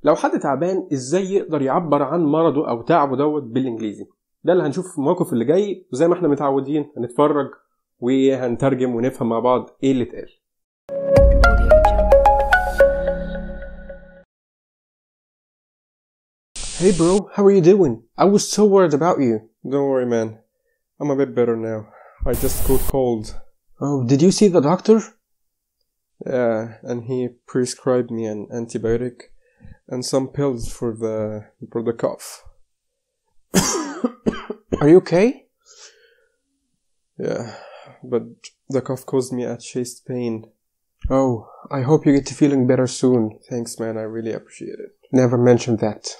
لو حد تعبان ازاي يقدر يعبر عن مرضه او تعبه دوت بالانجليزي ده اللي هنشوفه في الموقف اللي جاي وزي ما احنا متعودين هنتفرج وهنترجم ونفهم مع بعض ايه اللي اتقال Hey bro, how are you doing? I was so worried about you. Don't worry, man. I'm a bit better now. I just caught cold. Oh, did you see the doctor? Yeah, and he prescribed me an antibiotic and some pills for the for the cough. Are you okay? Yeah, but the cough caused me a chest pain. Oh, I hope you get to feeling better soon. Thanks, man. I really appreciate it. Never mention that.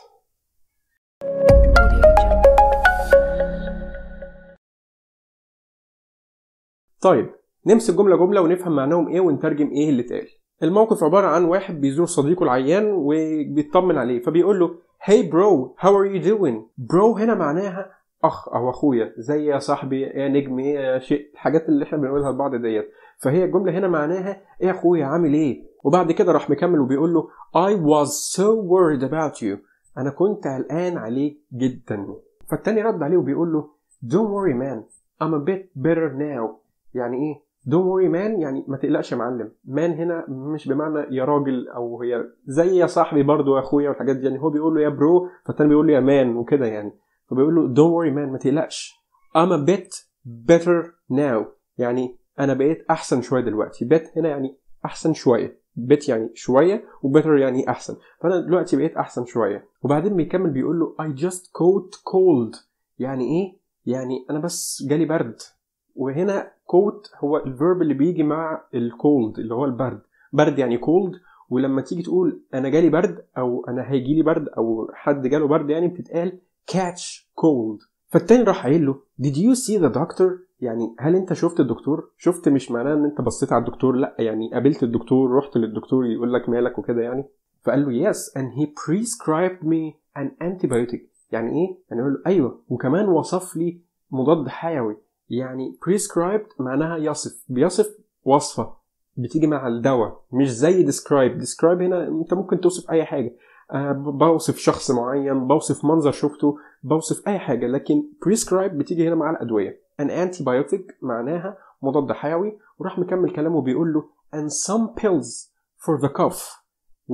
طيب نمسك جملة جملة ونفهم معناهم ايه ونترجم ايه اللي اتقال الموقف عبارة عن واحد بيزور صديقه العيان وبيطمن عليه فبيقول له Hey bro, how are you doing? Bro هنا معناها أخ أو أخويا زي يا صاحبي يا نجمي يا شيء الحاجات اللي احنا بنقولها لبعض ديت فهي الجملة هنا معناها ايه يا أخويا عامل ايه؟ وبعد كده راح مكمل وبيقول له I was so worried about you أنا كنت قلقان عليك جدا فالتاني رد عليه وبيقول له Don't worry man I'm a bit better now يعني ايه don't worry man يعني ما تقلقش يا معلم man هنا مش بمعنى يا راجل او هي زي يا صاحبي برضو يا اخويا والحاجات دي يعني هو بيقول له يا برو فالتاني بيقول له يا مان وكده يعني فبيقول له don't worry man ما تقلقش I'm a bit better now يعني انا بقيت احسن شويه دلوقتي bit هنا يعني احسن شويه bit يعني شويه وbetter يعني احسن فانا دلوقتي بقيت احسن شويه وبعدين بيكمل بيقول له I just caught cold يعني ايه يعني انا بس جالي برد وهنا كوت هو الفيرب اللي بيجي مع الكولد اللي هو البرد برد يعني كولد ولما تيجي تقول انا جالي برد او انا هيجي لي برد او حد جاله برد يعني بتتقال catch cold فالتاني راح قايل له did you see the doctor يعني هل انت شفت الدكتور شفت مش معناه ان انت بصيت على الدكتور لا يعني قابلت الدكتور رحت للدكتور يقول لك مالك وكده يعني فقال له yes and he prescribed me an antibiotic يعني ايه يعني يقول له ايوه وكمان وصف لي مضاد حيوي يعني prescribed معناها يصف بيصف وصفة بتيجي مع الدواء مش زي describe describe هنا انت ممكن توصف اي حاجة أه بوصف شخص معين بوصف منظر شفته بوصف اي حاجة لكن prescribe بتيجي هنا مع الادوية an antibiotic معناها مضاد حيوي وراح مكمل كلامه بيقول له and some pills for the cough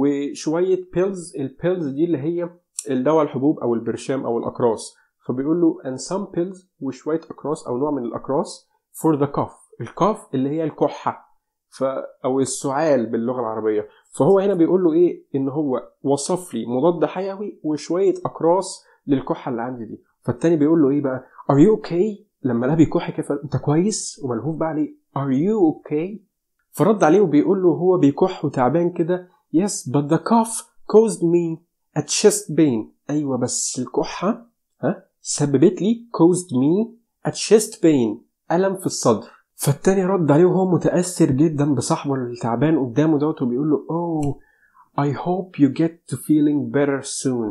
وشوية pills البيلز دي اللي هي الدواء الحبوب او البرشام او الاقراص فبيقول له and some pills وشوية أقراص أو نوع من الأقراص for the cough الكاف اللي هي الكحة ف أو السعال باللغة العربية فهو هنا بيقول له إيه إن هو وصف لي مضاد حيوي وشوية أقراص للكحة اللي عندي دي فالتاني بيقول له إيه بقى are you okay لما لا بيكح كيف أنت كويس وملهوف بقى عليه are you okay فرد عليه وبيقول له هو بيكح وتعبان كده yes but the cough caused me a chest pain أيوة بس الكحة ها سببت لي caused me a chest pain ألم في الصدر فالتاني رد عليه وهو متأثر جدا بصاحبه التعبان قدامه دوت وبيقول له oh I hope you get to feeling better soon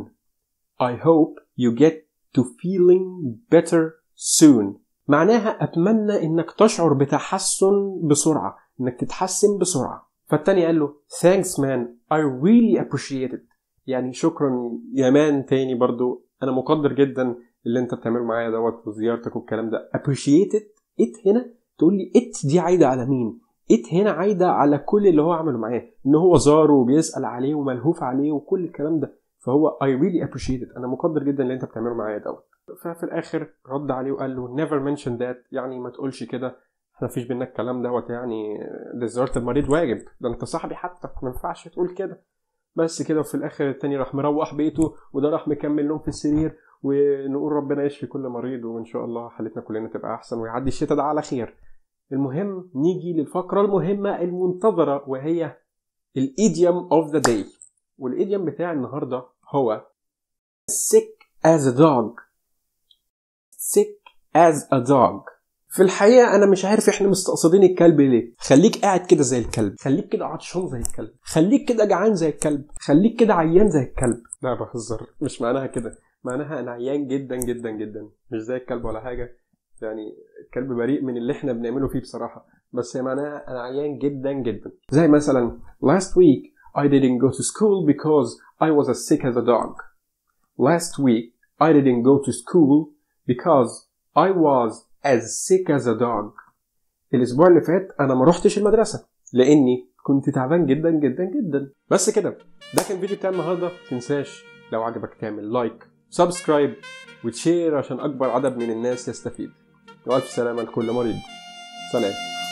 I hope you get to feeling better soon معناها أتمنى إنك تشعر بتحسن بسرعة إنك تتحسن بسرعة فالتاني قال له thanks man I really appreciate it يعني شكرا يا مان تاني برضو أنا مقدر جدا اللي انت بتعمله معايا دوت وزيارتك والكلام ده appreciate it it هنا تقول لي it دي عايده على مين it هنا عايده على كل اللي هو عمله معاه ان هو زاره وبيسال عليه وملهوف عليه وكل الكلام ده فهو I really appreciate it انا مقدر جدا اللي انت بتعمله معايا دوت ففي الاخر رد عليه وقال له never mention that يعني ما تقولش كده احنا مفيش بينا الكلام دوت يعني ده زياره المريض واجب ده انت صاحبي حتى ما ينفعش تقول كده بس كده وفي الاخر التاني راح مروح بيته وده راح مكمل نوم في السرير ونقول ربنا يشفي كل مريض وان شاء الله حالتنا كلنا تبقى احسن ويعدي الشتاء ده على خير المهم نيجي للفقره المهمه المنتظره وهي الايديوم اوف ذا داي والايديوم بتاع النهارده هو sick as a dog sick as a dog في الحقيقة أنا مش عارف إحنا مستقصدين الكلب ليه خليك قاعد كده زي الكلب خليك كده عطشان زي الكلب خليك كده جعان زي الكلب خليك كده عيان زي الكلب لا بهزر مش معناها كده معناها أنا عيان جدا جدا جدا مش زي الكلب ولا حاجة يعني الكلب بريء من اللي إحنا بنعمله فيه بصراحة بس هي معناها أنا عيان جدا جدا زي مثلا last week I didn't go to school because I was as sick as a dog. Last week I didn't go to school because I was as sick as a dog. الأسبوع اللي فات أنا ما روحتش المدرسة لأني كنت تعبان جدا جدا جدا. بس كده ده كان الفيديو بتاع النهارده متنساش لو عجبك تعمل لايك سبسكرايب وتشير عشان أكبر عدد من الناس يستفيد. وألف سلامة لكل مريض. سلام.